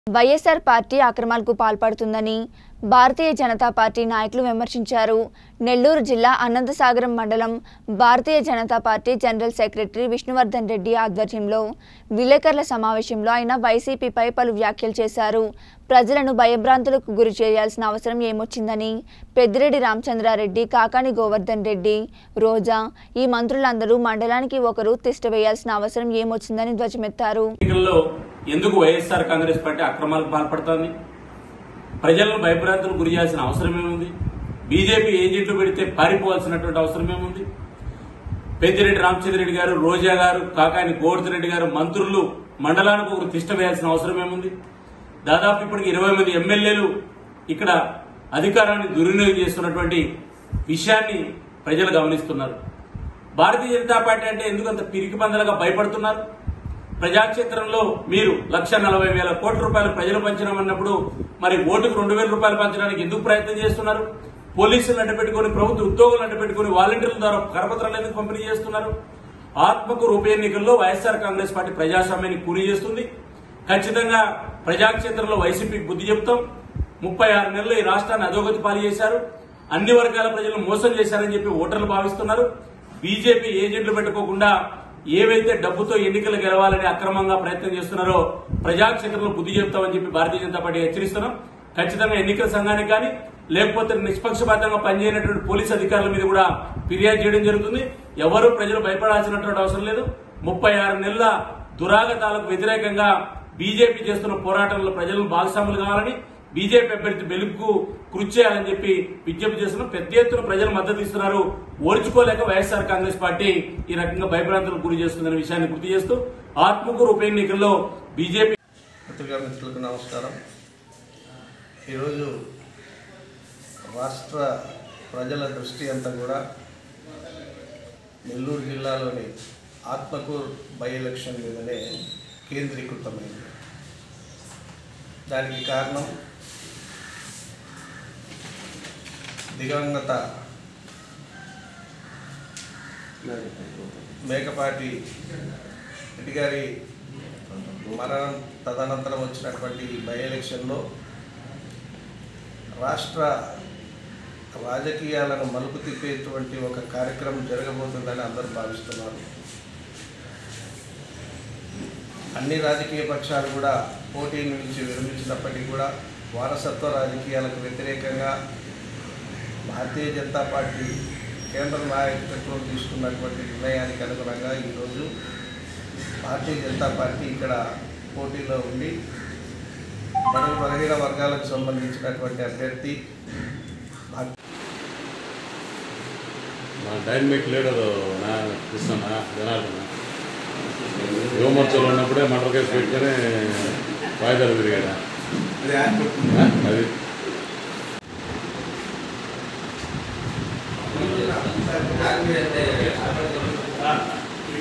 YSR party అక్రమాలకు పాల్పడుతుందని భారతీయ Janata party నాయకులు విమర్శించారు నెల్లూరు జిల్లా అనంతసాగరం మండలం Bharatiya Janata party general secretary Vishnuvardhan Reddy ఆధ్వర్యంలో విలేకరుల సమావేశంలో ఆయన వైసీపీపై పలు వ్యాఖ్యలు చేశారు ప్రజలను భయభ్రాంతులకు గురి చేయాల్సిన అవసరం ఏమొచ్చిందని పెద్దిరెడ్డి రామచంద్రారెడ్డి కాకాని గోవర్ధన్ రెడ్డి రోజా ఈ మంత్రులందరూ మండలానికి ఒకరు తిష్టవేయాల్సిన అవసరం ఏమొచ్చిందని ధ్వజమెత్తారు ఎన్నికల్లో ఎందుకు వైఎస్ఆర్ కాంగ్రెస్ పార్టీ అక్రమాలకు పాల్పడుతోంది ప్రజలను భయభ్రాంతులకు గురి చేయాల్సిన అవసరం ఏముంది బీజేపీ ఏజెంట్లు పెడితే పారిపోవాల్సినటువంటి అవసరం ఏముంది పెద్దిరెడ్డి రామచంద్రరెడ్డి గారు రోజా గారు కాకాని గోవర్ధన్ రెడ్డి గారు మంత్రులు మండలానికి ఒకరు తిష్ట వేయాల్సిన అవసరం ఏముంది దాదాపు ఇప్పటికి ఇరవై మంది ఎమ్మెల్యేలు ఇక్కడ అధికారాన్ని దుర్వినియోగం చేస్తున్నటువంటి విషయాన్ని ప్రజలు గమనిస్తున్నారు భారతీయ జనతా పార్టీ అంటే ఎందుకు అంత పిరికి పందలుగా భయపడుతున్నారు ప్రజాక్షేత్రంలో మీరు లక్ష నలభై వేల కోట్ల రూపాయలు ప్రజలు పంచినామన్నప్పుడు మరి ఓటుకు రెండు వేల రూపాయలు పంచడానికి ఎందుకు ప్రయత్నం చేస్తున్నారు పోలీసులు అడ్డపెట్టుకుని ప్రభుత్వ ఉద్యోగులు అడ్డపెట్టుకుని వాలంటీర్ల ద్వారా కరపత్రాలు ఎందుకు పంపిణీ చేస్తున్నారు ఆత్మకూరు ఉప ఎన్నికల్లో వైఎస్ఆర్ కాంగ్రెస్ పార్టీ ప్రజాస్వామ్యాన్ని కూలి చేస్తుంది ఖచ్చితంగా ప్రజాక్షేత్రంలో వైసీపీకి బుద్ధి చెప్తాం ముప్పై ఆరు నెలలు ఈ రాష్ట్రాన్ని అధోగతి పాలు చేశారు అన్ని వర్గాల ప్రజలను మోసం చేశారని చెప్పి ఓటర్లు భావిస్తున్నారు బీజేపీ ఏజెంట్లు పెట్టుకోకుండా ఏవైతే డబ్బుతో ఎన్నికలు గెలవాలని అక్రమంగా ప్రయత్నం చేస్తున్నారో ప్రజాక్షేత్రంలో బుద్ధి చెప్తామని చెప్పి భారతీయ జనతా పార్టీ హెచ్చరిస్తున్నాం ఖచ్చితంగా ఎన్నికల సంఘానికి కానీ లేకపోతే నిష్పక్షపాతంగా పనిచేయనటువంటి పోలీస్ అధికారుల మీద కూడా ఫిర్యాదు చేయడం జరుగుతుంది ఎవరు ప్రజలు భయపడాల్సినటువంటి అవసరం లేదు ముప్పై ఆరు నెలల దురాగతాలకు వ్యతిరేకంగా బీజేపీ చేస్తున్న పోరాటంలో ప్రజలను భాగస్వాములు కావాలని బీజేపీ అభ్యర్థి బెలుపుకు కృషి చేయాలని చెప్పి విజ్ఞప్తి చేస్తున్నాం పెద్ద ఎత్తున ప్రజలు మద్దతు ఇస్తున్నారు ఓర్చుకోలేక వైఎస్ఆర్ కాంగ్రెస్ పార్టీ ఈ రకంగా భయభ్రాంతులకు గురి చేస్తుందనే విషయాన్ని గుర్తు చేస్తూ ఆత్మకూరు ఉప ఎన్నికల్లో బీజేపీ పత్రికా మిత్రులకు నమస్కారం ఈరోజు రాష్ట్ర ప్రజల దృష్టి అంతా కూడా నెల్లూరు జిల్లాలోని ఆత్మకూరు బై ఎలక్షన్ మీదనే కేంద్రీకృతమైంది దానికి కారణం దివంగత మేకపాటి రెడ్డి గారి మరణం తదనంతరం వచ్చినటువంటి ఈ బై ఎలక్షన్లో రాష్ట్ర రాజకీయాలను మలుపు తిప్పేటువంటి ఒక కార్యక్రమం జరగబోతుందని అందరూ భావిస్తున్నారు అన్ని రాజకీయ పక్షాలు కూడా పోటీ నుంచి విరమించినప్పటికీ కూడా వారసత్వ రాజకీయాలకు వ్యతిరేకంగా భారతీయ జనతా పార్టీ కేంద్ర నాయకత్వం తీసుకున్నటువంటి నిర్ణయానికి అనుగుణంగా ఈరోజు భారతీయ జనతా పార్టీ ఇక్కడ పోటీలో ఉండి బడుగు బలహీన వర్గాలకు సంబంధించినటువంటి అభ్యర్థి భారతీయ నా డైనమిక్ లీడర్ నా కృష్ణ జనార్దన యువమోర్చలో ఉన్నప్పుడే మటర్ కేసు పెట్టుకొని వాయిదాలు తిరిగాడు ఆ, అది కాంగ్రెస్